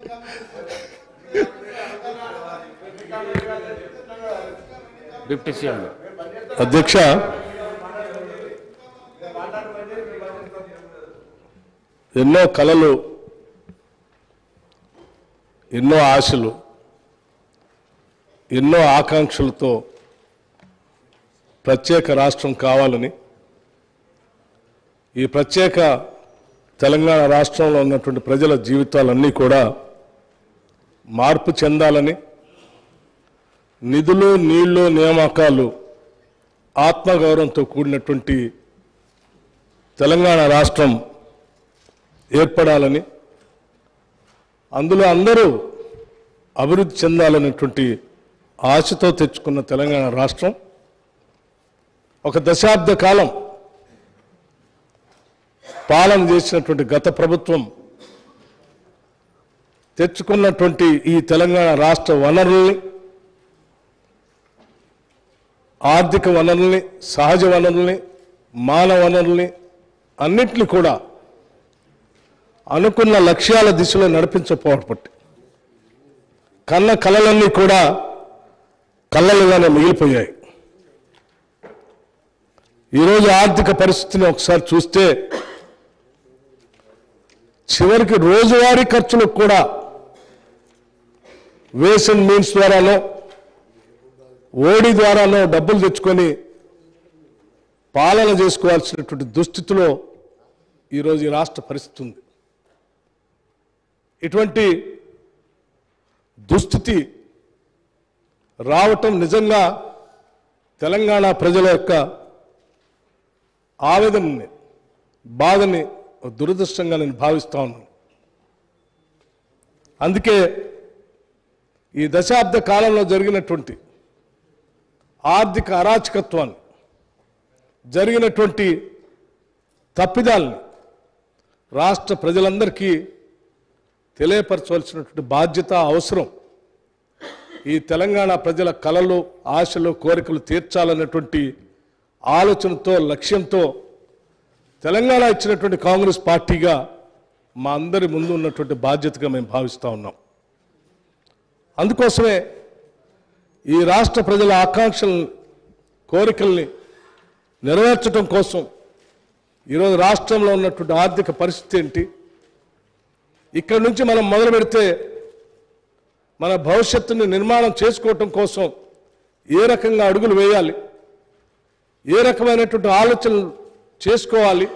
Deputy CM అధ్యక్ష ఎన్నో కలలు ఎన్నో ఆశలు ఎన్నో ఆకాంక్షలతో ప్రత్యేక రాష్ట్రం కావాలని ఈ ప్రత్యేక తెలంగాణ రాష్ట్రంలో ఉన్నటువంటి ప్రజల జీవితాలన్నీ కూడా మార్పు చెందాలని నిధులు నీళ్లు నియామకాలు ఆత్మగౌరవంతో కూడినటువంటి తెలంగాణ రాష్ట్రం ఏర్పడాలని అందులో అందరూ అభివృద్ధి చెందాలనేటువంటి ఆశతో తెచ్చుకున్న తెలంగాణ రాష్ట్రం ఒక దశాబ్ద కాలం పాలన చేసినటువంటి గత ప్రభుత్వం తెచ్చుకున్నటువంటి ఈ తెలంగాణ రాష్ట్ర వనరుల్ని ఆర్థిక వనరుల్ని సహజ వనరుల్ని మానవ వనరుల్ని అన్నింటినీ కూడా అనుకున్న లక్ష్యాల దిశలో నడిపించకపోవటం కన్న కళలన్నీ కూడా కళ్ళలుగానే మిగిలిపోయాయి ఈరోజు ఆర్థిక పరిస్థితిని ఒకసారి చూస్తే చివరికి రోజువారీ ఖర్చులకు కూడా వేస్ అండ్ మీన్స్ ద్వారానో ఓడి ద్వారానో డబ్బులు తెచ్చుకొని పాలన చేసుకోవాల్సినటువంటి దుస్థితిలో ఈరోజు ఈ రాష్ట్ర పరిస్థితి ఉంది ఇటువంటి దుస్థితి రావటం నిజంగా తెలంగాణ ప్రజల యొక్క ఆవేదనని బాధని ఒక దురదృష్టంగా నేను భావిస్తా ఉన్నాను అందుకే ఈ దశాబ్ద కాలంలో జరిగినటువంటి ఆర్థిక అరాచకత్వాన్ని జరిగినటువంటి తప్పిదాల్ని రాష్ట్ర ప్రజలందరికీ తెలియపరచవలసినటువంటి బాధ్యత అవసరం ఈ తెలంగాణ ప్రజల కలలు ఆశలు కోరికలు తీర్చాలన్నటువంటి ఆలోచనతో లక్ష్యంతో తెలంగాణ ఇచ్చినటువంటి కాంగ్రెస్ పార్టీగా మా అందరి ముందు ఉన్నటువంటి బాధ్యతగా మేము భావిస్తూ ఉన్నాం అందుకోసమే ఈ రాష్ట్ర ప్రజల ఆకాంక్షలను కోరికల్ని నెరవేర్చడం కోసం ఈరోజు రాష్ట్రంలో ఉన్నటువంటి ఆర్థిక పరిస్థితి ఏంటి ఇక్కడ నుంచి మనం మొదలు పెడితే మన భవిష్యత్తుని నిర్మాణం చేసుకోవటం కోసం ఏ రకంగా అడుగులు వేయాలి ఏ రకమైనటువంటి ఆలోచనలు చేసుకోవాలి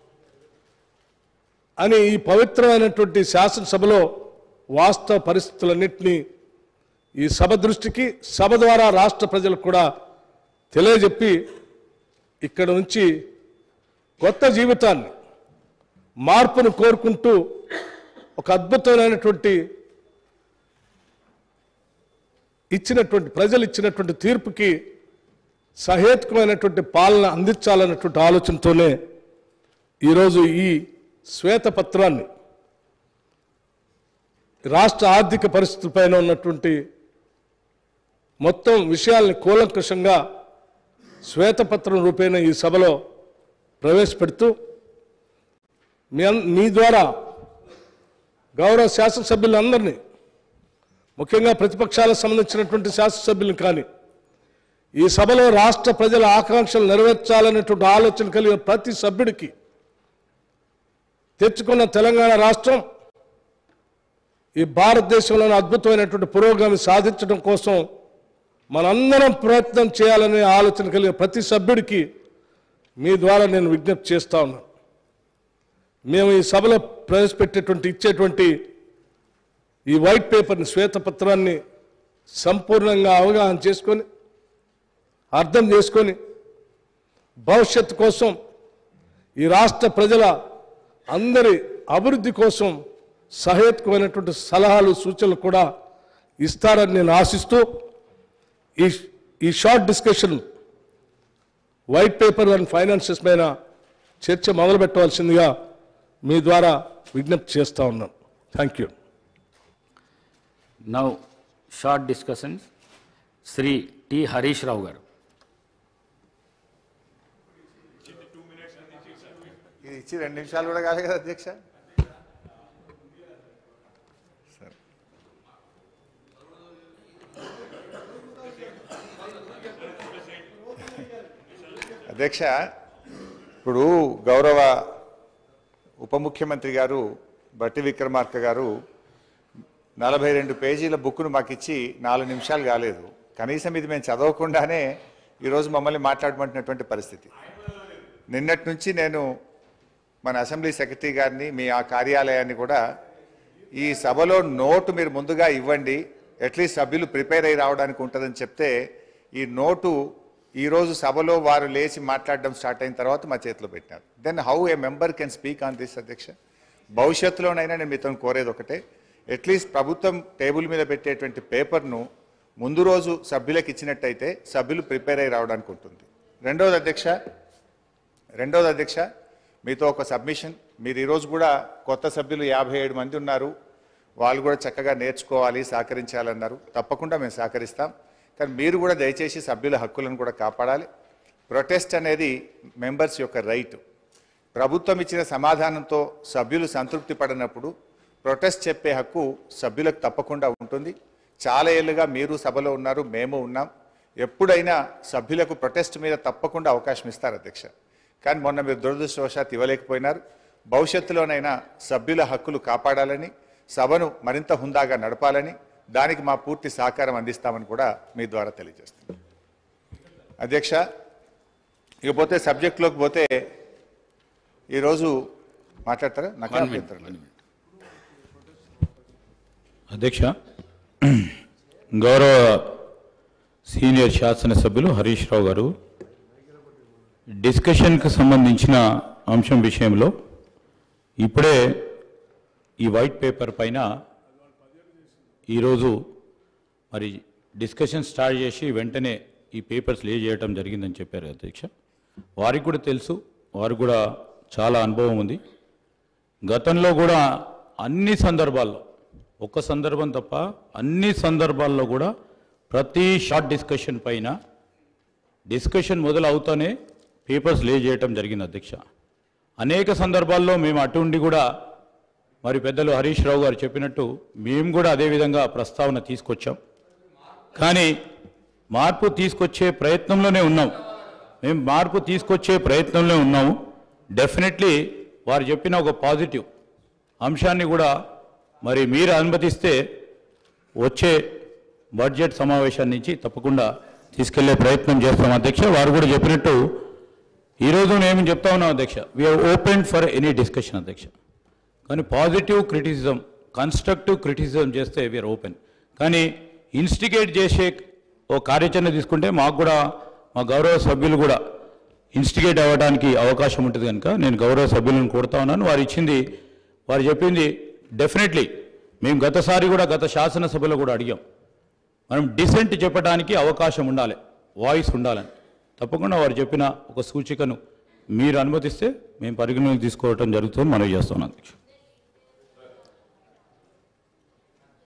అని ఈ పవిత్రమైనటువంటి శాసనసభలో వాస్తవ పరిస్థితులన్నింటినీ ఈ సభ దృష్టికి సభ ద్వారా రాష్ట్ర ప్రజలకు కూడా తెలియజెప్పి ఇక్కడ నుంచి కొత్త జీవితాన్ని మార్పును కోరుకుంటూ ఒక అద్భుతమైనటువంటి ఇచ్చినటువంటి ప్రజలు ఇచ్చినటువంటి తీర్పుకి సహేతుకమైనటువంటి పాలన అందించాలన్నటువంటి ఆలోచనతోనే ఈరోజు ఈ శ్వేతపత్రాన్ని రాష్ట్ర ఆర్థిక పరిస్థితులపైన ఉన్నటువంటి మొత్తం విషయాల్ని కూలంకషంగా శ్వేతపత్రం రూపేణ ఈ సభలో ప్రవేశపెడుతూ మీ అన్- మీ ద్వారా గౌరవ శాసనసభ్యులందరినీ ముఖ్యంగా ప్రతిపక్షాలకు సంబంధించినటువంటి శాసనసభ్యులను కానీ ఈ సభలో రాష్ట్ర ప్రజల ఆకాంక్షలు నెరవేర్చాలనేటువంటి ఆలోచన కలిగిన ప్రతి సభ్యుడికి తెచ్చుకున్న తెలంగాణ రాష్ట్రం ఈ భారతదేశంలోని అద్భుతమైనటువంటి పురోగమి సాధించడం కోసం మనందరం ప్రయత్నం చేయాలనే ఆలోచన కలిగిన ప్రతి సభ్యుడికి మీ ద్వారా నేను విజ్ఞప్తి చేస్తా ఉన్నాను మేము ఈ సభలో ప్రవేశపెట్టేటువంటి ఇచ్చేటువంటి ఈ వైట్ పేపర్ని శ్వేతపత్రాన్ని సంపూర్ణంగా అవగాహన చేసుకొని అర్థం చేసుకొని భవిష్యత్తు కోసం ఈ రాష్ట్ర ప్రజల అందరి అభివృద్ధి కోసం సహేతుకమైనటువంటి సలహాలు సూచనలు కూడా ఇస్తారని నేను ఆశిస్తూ ఈ ఈ short discussion white paper and finances పైన చర్చ మొదలు పెట్టవలసిందిగా మీ ద్వారా విజ్ఞప్తి చేస్తా ఉన్నాను thank you now short discussions Shri T Harish Rao garu ఇది ఇచ్చి రెండు నిమిషాలు కూడా కాదు కదా అధ్యక్ష సరే అధ్యక్ష ఇప్పుడు గౌరవ ఉప ముఖ్యమంత్రి గారు బట్టి విక్రమార్క గారు నలభై రెండు పేజీల బుక్ను మాకు ఇచ్చి నాలుగు నిమిషాలు కాలేదు కనీసం ఇది మేము చదవకుండానే ఈరోజు మమ్మల్ని మాట్లాడమంటున్నటువంటి పరిస్థితి నిన్నటి నుంచి నేను మన అసెంబ్లీ సెక్రటరీ గారిని మీ ఆ కార్యాలయాన్ని కూడా ఈ సభలో నోటు మీరు ముందుగా ఇవ్వండి అట్లీస్ట్ సభ్యులు ప్రిపేర్ అయి రావడానికి ఉంటుందని చెప్తే ఈ నోటు ఈరోజు సభలో వారు లేచి మాట్లాడడం స్టార్ట్ అయిన తర్వాత మా చేతిలో పెట్టినారు then how a member can speak on this అధ్యక్ష భవిష్యత్తులోనైనా నేను మీతో కోరేది ఒకటే అట్లీస్ట్ ప్రభుత్వం టేబుల్ మీద పెట్టేటువంటి పేపర్ను ముందు రోజు సభ్యులకు ఇచ్చినట్టయితే సభ్యులు ప్రిపేర్ అయి రావడానికి ఉంటుంది రెండవది అధ్యక్ష రెండవది అధ్యక్ష మీతో ఒక సబ్మిషన్ మీరు ఈరోజు కూడా కొత్త సభ్యులు యాభై ఏడు మంది ఉన్నారు వాళ్ళు కూడా చక్కగా నేర్చుకోవాలి సహకరించాలన్నారు తప్పకుండా మేము సహకరిస్తాం కానీ మీరు కూడా దయచేసి సభ్యుల హక్కులను కూడా కాపాడాలి ప్రొటెస్ట్ అనేది మెంబర్స్ యొక్క రైట్ ప్రభుత్వం ఇచ్చిన సమాధానంతో సభ్యులు సంతృప్తి పడినప్పుడు ప్రొటెస్ట్ చెప్పే హక్కు సభ్యులకు తప్పకుండా ఉంటుంది చాలా ఏళ్ళుగా మీరు సభలో ఉన్నారు మేము ఉన్నాం ఎప్పుడైనా సభ్యులకు ప్రొటెస్ట్ మీద తప్పకుండా అవకాశం ఇస్తారు అధ్యక్ష కానీ మొన్న మీరు దురదృష్టవశాత్ ఇవ్వలేకపోయినారు భవిష్యత్తులోనైనా సభ్యుల హక్కులు కాపాడాలని సభను మరింత హుందాగా నడపాలని దానికి మా పూర్తి సహకారం అందిస్తామని కూడా మీ ద్వారా తెలియజేస్తున్నాం అధ్యక్ష ఇకపోతే సబ్జెక్టులోకి పోతే ఈరోజు మాట్లాడతారా నాకు One minute, అభ్యంతరం one లేదు. minute. అధ్యక్ష గౌరవ సీనియర్ శాసనసభ్యులు హరీష్ రావు గారు డిస్కషన్కి సంబంధించిన అంశం విషయంలో ఇప్పుడే ఈ వైట్ పేపర్ పైన ఈరోజు మరి డిస్కషన్ స్టార్ట్ చేసి వెంటనే ఈ పేపర్స్ లే చేయడం జరిగిందని చెప్పారు అధ్యక్ష వారికి కూడా తెలుసు వారికి కూడా చాలా అనుభవం ఉంది గతంలో కూడా అన్ని సందర్భాల్లో ఒక్క సందర్భం తప్ప అన్ని సందర్భాల్లో కూడా ప్రతి షార్ట్ డిస్కషన్ పైన డిస్కషన్ మొదలు అవుతానే పేపర్స్ లే చేయటం జరిగింది అధ్యక్ష అనేక సందర్భాల్లో మేము అటు ఉండి కూడా మరి పెద్దలు హరీష్ రావు గారు చెప్పినట్టు మేము కూడా అదే విధంగా ప్రస్తావన తీసుకొచ్చాం కానీ మార్పు తీసుకొచ్చే ప్రయత్నంలోనే ఉన్నాం మేము మార్పు తీసుకొచ్చే ప్రయత్నంలో ఉన్నాము డెఫినెట్లీ వారు చెప్పిన ఒక పాజిటివ్ అంశాన్ని కూడా మరి మీరు అనుమతిస్తే వచ్చే బడ్జెట్ సమావేశం నుంచి తప్పకుండా తీసుకెళ్లే ప్రయత్నం చేస్తాం అధ్యక్ష వారు కూడా చెప్పినట్టు ఈరోజు నేను చెప్తా ఉన్నాం అధ్యక్ష we are open for any discussion అధ్యక్ష కానీ పాజిటివ్ క్రిటిసిజం కన్స్ట్రక్టివ్ క్రిటిసిజం చేస్తే వీఆర్ ఓపెన్ కానీ ఇన్స్టిగేట్ చేసే ఓ కార్యాచరణ తీసుకుంటే మాకు కూడా మా గౌరవ సభ్యులు కూడా ఇన్స్టిగేట్ అవ్వడానికి అవకాశం ఉంటుంది కనుక నేను గౌరవ సభ్యులను కోరుతా ఉన్నాను వారు ఇచ్చింది వారు చెప్పింది డెఫినెట్లీ మేము గతసారి కూడా గత శాసనసభలో కూడా అడిగాం మనం డిసెంట్ చెప్పడానికి అవకాశం ఉండాలి వాయిస్ ఉండాలని తప్పకుండా వారు చెప్పిన ఒక సూచికను మీరు అనుమతిస్తే మేము పరిగణలోకి తీసుకోవటం జరుగుతుంది మనం చేస్తున్నాం అధ్యక్ష